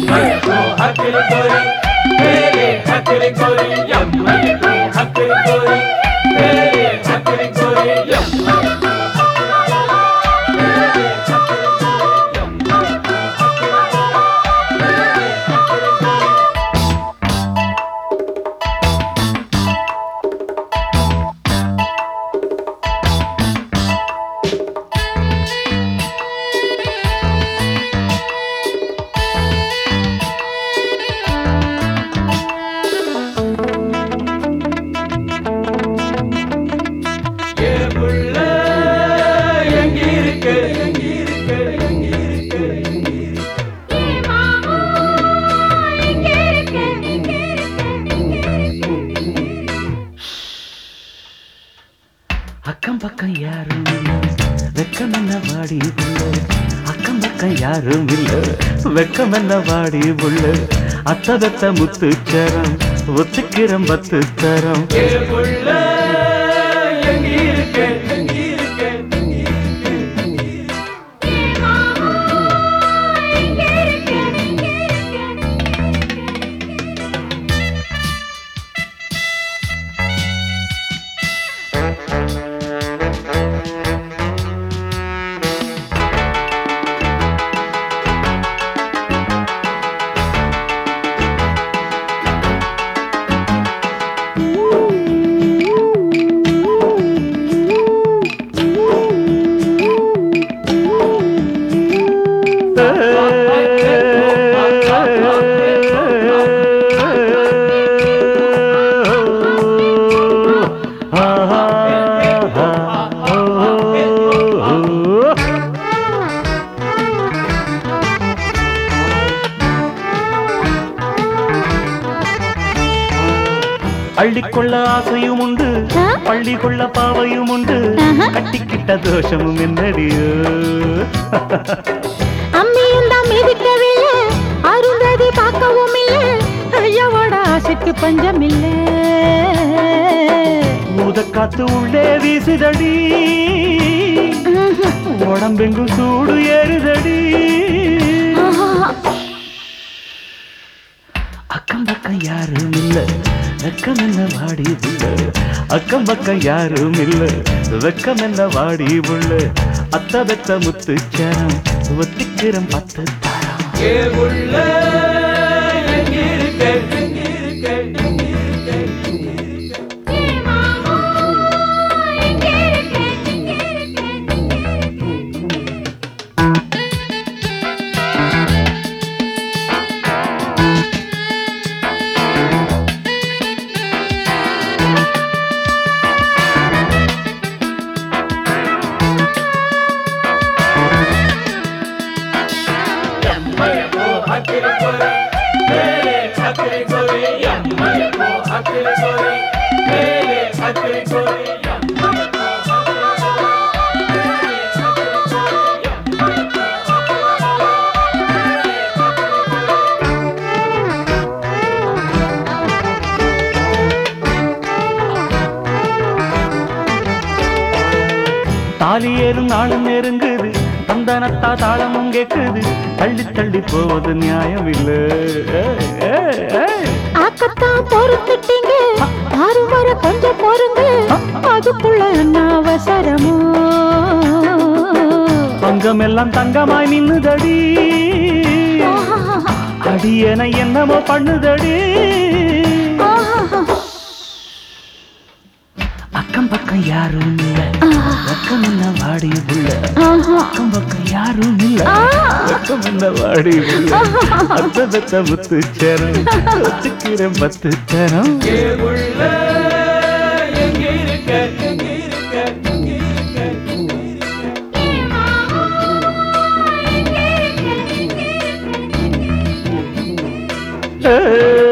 எம்மையோ agri கோரி மேலே agri கோரி எம்மையோ அக்கிரி கோரி மேலே அக்கிரி கோரி எம்மையோ ஏ புள்ள எங்கிருக்க எங்கிருக்க எங்கிருக்க அக்கம் பக்கம் யாரும் இல்ல வெக்கம் என்ன வாடி புள்ள அக்கம் பக்கம் யாரும் இல்ல வெக்கம் என்ன வாடி புள்ள அத்ததத்த முத்துச்சரம் ஒத்துக்கிறம் பத்து தரம் ஏ புள்ள எங்கிருக்க எங்கிருக்க அள்ளிக்கொள்ள ஆசையும் உண்டு பள்ளி கொள்ள பாவையும் உண்டு கட்டிக்கிட்ட தோஷமும் என்னடியோ அம்மியும் தான் மிதிக்கவில்லை அருந்ததி பார்க்கவும் இல்லை ஐயாவோட ஆசைக்கு பஞ்சம் இல்லை ஊதக்காத்து உள்ளே வீசுதடி உடம்பெங்கும் சூடு ஏறுதடி அக்கம் பக்கம் யாரும் இல்ல வெக்கம் என்ன வாடி புள்ள அக்கம் பக்கம் யாரும் இல்ல வெக்கம் என்ன வாடி புள்ள அத்த வெத்த முத்துச்சரம் ஒத்திக்கிறம் பத்து தரம் ஏ புள்ள எங்கிருக்க எங்கிருக்க எங்கிருக்க எம்மையோ அக்கிரி கோரி மேலே அக்கிரி கோரி எம்மையோ அக்கிரி கோரி மேலே அக்கிரி கோரி தாலி ஏறும் நாளும் நெருங்குது தந்தனத்தா தாளமும் கேக்குது தள்ளி தள்ளி போவது நியாயம் இல்ல ஆக்கத்தான் பொறுத்துட்டீங்க ஆறு வர கொஞ்சம் பொறுங்க அதுக்குள்ள என்ன அவசரமோ பங்கம் எல்லாம் தங்கமாய் நின்னுதடி அடியன என்னமோ பண்ணுதடி அக்கம் பக்கம் யாரும் இல்ல பக்கம் என்ன வாடி புள்ள அக்கம் பக்கம் யாரும் இல்ல பக்கம் என்ன வாடி புள்ள அத்த பெத்த முத்து சேரம் ஒத்துக்கிறேன் பத்து தரம் ஏ புள்ள எங்கிருக்க எங்கிருக்க எங்கிருக்க ஏ